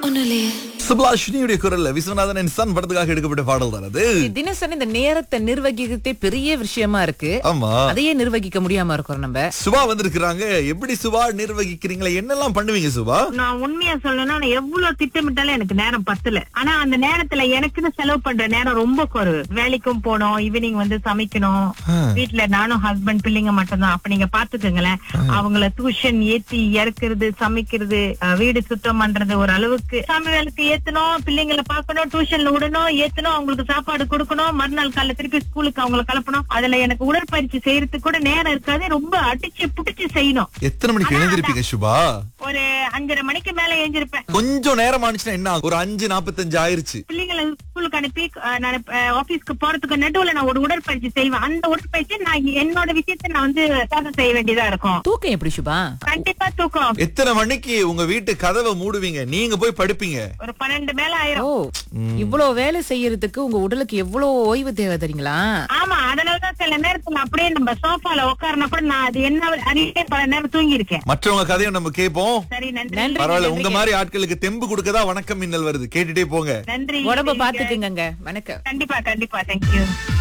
ஒன்னும் இல்லையே சுப்லாஷினியுடைய குரல்ல விஸ்வநாதன் சன் படத்துக்காக எடுக்கப்பட்ட பாடல் தான் அது தினசரி இந்த நேரத்தை நிர்வகிக்கிறதே பெரிய விஷயமா இருக்கு ஆமா அதையே நிர்வகிக்க முடியாம இருக்கிறோம் நம்ம சுபா வந்திருக்கிறாங்க எப்படி சுபா நிர்வகிக்கிறீங்களா என்னெல்லாம் பண்ணுவீங்க சுபா நான் உண்மையா சொல்லணும்னா நான் எவ்வளவு திட்டமிட்டாலும் எனக்கு நேரம் பத்தல ஆனா அந்த நேரத்துல எனக்குன்னு செலவு பண்ற நேரம் ரொம்ப குறைவு வேலைக்கும் போனோம் ஈவினிங் வந்து சமைக்கணும் வீட்டுல நானும் ஹஸ்பண்ட் பிள்ளைங்க மட்டும்தான் அப்ப நீங்க பாத்துக்கோங்களேன் அவங்கள டியூஷன் ஏத்தி இறக்குறது சமைக்கிறது அஹ், வீடு சுத்தம் பண்றது ஒரு அளவுக்கு சமையலுக்கு ஏத்தணும் பிள்ளைங்களை பார்க்கணும் டியூஷன்ல விடணும் ஏத்தணும் அவங்களுக்கு சாப்பாடு கொடுக்கணும் மறுநாள் காலைல திருப்பி ஸ்கூலுக்கு அவங்கள கலப்பணும் அதுல எனக்கு உடற்பயிற்சி செய்யறதுக்கு கூட நேரம் இருக்காது ரொம்ப அடிச்சு புடிச்சு செய்யணும் எத்தனை மணிக்கு எழுந்திருப்பீங்க சுபா ஒரு அஞ்சரை மணிக்கு மேல எழுந்திருப்பேன் கொஞ்சம் நேரம் ஆனிச்சுன்னா என்ன ஆகும்? ஒரு அஞ்சு நாப்பத்தஞ்சு ஆயிருச்சு பிள்ளைங்களை ஸ்கூலுக்கு அனுப்பி அஹ், நான் ஆபீஸ்க்கு போறதுக்கு நடுவுல நான் ஒரு உடற்பயிற்சி செய்வேன் அந்த உடற்பயிற்சி நான் என்னோட விஷயத்தை நான் வந்து சாதனை செய்ய வேண்டியதா இருக்கும் தூக்கம் எப்படி சுபா கண்டிப்பா தூக்கம் எத்தனை மணிக்கு உங்க வீட்டு கதவை மூடுவீங்க நீங்க போய் படுப்பீங்க ஒரு பன்னெண்டு மேல ஓ ஆயிரும் இவ்வளவு வேலை செய்யறதுக்கு உங்க உடலுக்கு எவ்வளவு ஓய்வு தேவை தெரியுங்களா ஆமா அதனாலதான் சில நேரத்துல அப்படியே நம்ம சோஃபால உட்காரனா கூட நான் அது என்ன அறியே பல நேரம் தூங்கி இருக்கேன் மற்றவங்க கதையும் நம்ம கேட்போம் சரி நன்றி நன்றி. பரவாயில்ல உங்க மாதிரி ஆட்களுக்கு தெம்பு கொடுக்கதான் வணக்கம் மின்னல் வருது கேட்டுட்டே போங்க நன்றி உடம்ப பாத்துக்குங்க வணக்கம் கண்டிப்பா கண்டிப்பா தேங்க்யூ